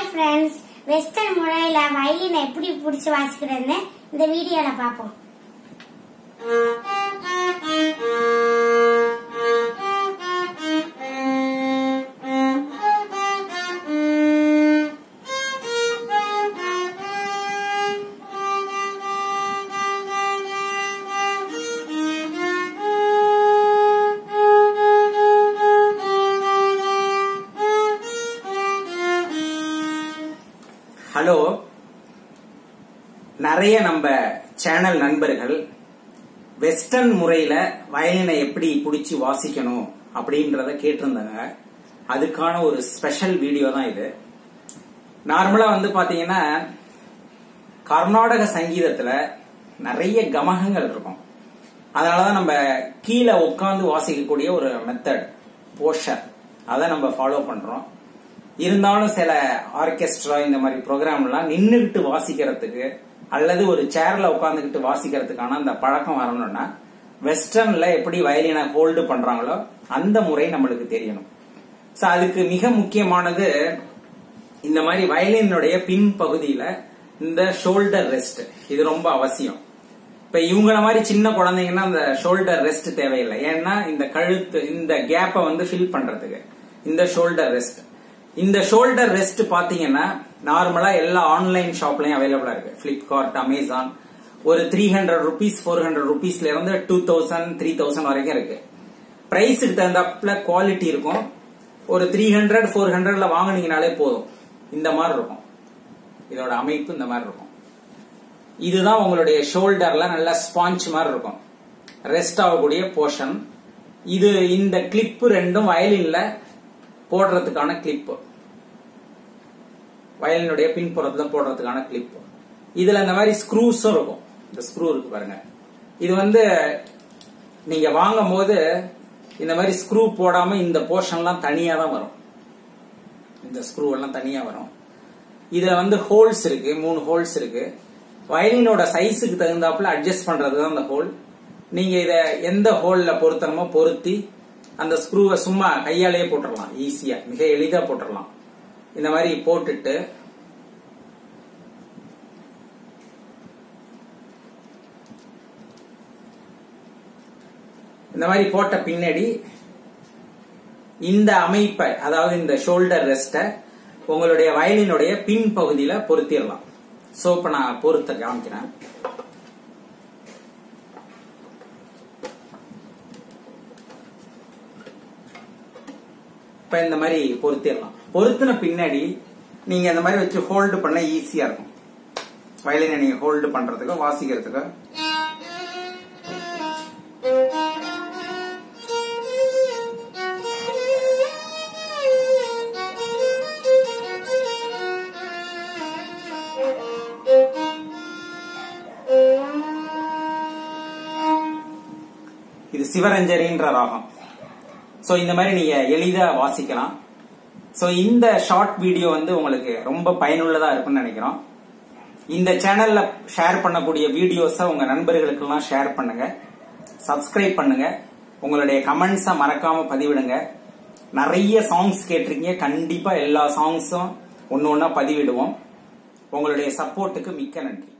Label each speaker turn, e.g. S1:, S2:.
S1: friends western முறையில வயலினை எப்படி பிடிச்சி வாசிக்கிறதுன்னு இந்த வீடியோல பார்ப்போம்
S2: ஹலோ நிறைய நம்ம சேனல் நண்பர்கள் வெஸ்டர்ன் முறையில வயலினை எப்படி பிடிச்சி வாசிக்கணும் அப்படின்றத கேட்டிருந்தாங்க அதுக்கான ஒரு ஸ்பெஷல் வீடியோ தான் இது நார்மலா வந்து பாத்தீங்கன்னா கர்நாடக சங்கீதத்துல நிறைய கமகங்கள் இருக்கும் அதனாலதான் நம்ம கீழே உட்காந்து வாசிக்கக்கூடிய ஒரு மெத்தட் போஷர் அதை நம்ம ஃபாலோ பண்றோம் இருந்தாலும் சில ஆர்கெஸ்ட்ரா இந்த மாதிரி ப்ரோக்ராம்லாம் நின்றுகிட்டு வாசிக்கிறதுக்கு அல்லது ஒரு சேர்ல உட்காந்துக்கிட்டு வாசிக்கிறதுக்கான அந்த பழக்கம் வரணும்னா வெஸ்டர்ன்ல எப்படி வயலினை ஹோல்டு பண்றாங்களோ அந்த முறை நம்மளுக்கு தெரியணும் சோ அதுக்கு மிக முக்கியமானது இந்த மாதிரி வயலினுடைய பின் பகுதியில இந்த ஷோல்டர் ரெஸ்ட் இது ரொம்ப அவசியம் இப்ப இவங்கள மாதிரி சின்ன குழந்தைங்கன்னா அந்த ஷோல்டர் ரெஸ்ட் தேவையில்லை ஏன்னா இந்த கழுத்து இந்த கேப்பை வந்து ஃபில் பண்றதுக்கு இந்த ஷோல்டர் ரெஸ்ட் இந்த ஷோல்டர் ரெஸ்ட் பாத்தீங்கன்னா நார்மலா எல்லா ஆன்லைன் ஷாப்லயும் அவைலபிளா இருக்கு பிளிப்கார்ட் அமேசான் ஒரு three hundred rupees four hundred ருபீஸ்ல இருந்து டூ தௌசண்ட் த்ரீ தௌசண்ட் வரைக்கும் இருக்கு பிரைஸுக்கு தகுந்தாப்புல குவாலிட்டி இருக்கும் ஒரு த்ரீ ஹண்ட்ரட் ஃபோர் ஹண்ட்ரட்ல வாங்குனீங்கனாலே போதும் இந்த மாதிரி இருக்கும் இதோட அமைப்பு இந்த மாதிரி இருக்கும் இதுதான் உங்களுடைய ஷோல்டர்ல நல்ல ஸ்பாஞ்ச் மாதிரி இருக்கும் ரெஸ்ட் ஆகக்கூடிய போர்ஷன் இது இந்த கிளிப் ரெண்டும் வயலின்ல போடுறதுக்கான கிளிப் வயலினுடைய பின்புறத்துல போடுறதுக்கான கிளிப் இதுல இந்த மாதிரி ஸ்க்ரூஸும் இருக்கும் இந்த ஸ்க்ரூ இருக்கு பாருங்க இது வந்து நீங்க வாங்கும் போது இந்த மாதிரி ஸ்க்ரூ போடாம இந்த போர்ஷன்லாம் தனியா தான் வரும் இந்த ஸ்க்ரூ எல்லாம் தனியா வரும் இதுல வந்து ஹோல்ஸ் இருக்கு மூணு ஹோல்ஸ் இருக்கு வயலினோட சைஸுக்கு தகுந்தாப்புல அட்ஜஸ்ட் பண்றது தான் அந்த ஹோல் நீங்க இத எந்த ஹோல்ல பொருத்தணுமோ பொருத்தி அந்த ஸ்க்ரூவை சும்மா கையாலேயே போட்டுடலாம் ஈஸியா மிக எளிதா போட்டுடலாம் இந்த மாதிரி போட்டுட்டு இந்த மாதிரி போட்ட பின்னாடி இந்த அமைப்பை அதாவது இந்த ஷோல்டர் ரெஸ்ட உங்களுடைய வயலினுடைய பின் பகுதியில பொருத்திடலாம் சோ இப்ப நான் பொருத்த காமிக்கிறேன் இப்ப இந்த மாதிரி பொருத்திடலாம் பொருத்தின பின்னாடி நீங்க இந்த மாதிரி வச்சு ஹோல்டு பண்ண ஈஸியா இருக்கும் வயலினை நீங்க ஹோல்டு பண்றதுக்கு வாசிக்கிறதுக்கு இது சிவரஞ்சரின்ற ராகம் சோ இந்த மாதிரி நீங்க எளிதா வாசிக்கலாம் சோ இந்த ஷார்ட் வீடியோ வந்து உங்களுக்கு ரொம்ப பயனுள்ளதா இருக்கும்னு நினைக்கிறோம் இந்த சேனல்ல ஷேர் பண்ணக்கூடிய வீடியோஸை உங்க நண்பர்களுக்கெல்லாம் ஷேர் பண்ணுங்க சப்ஸ்கிரைப் பண்ணுங்க உங்களுடைய கமெண்ட்ஸை மறக்காம பதிவிடுங்க நிறைய சாங்ஸ் கேட்டிருக்கீங்க கண்டிப்பா எல்லா சாங்ஸும் ஒன்னு ஒன்னா பதிவிடுவோம் உங்களுடைய சப்போர்ட்டுக்கு மிக்க நன்றி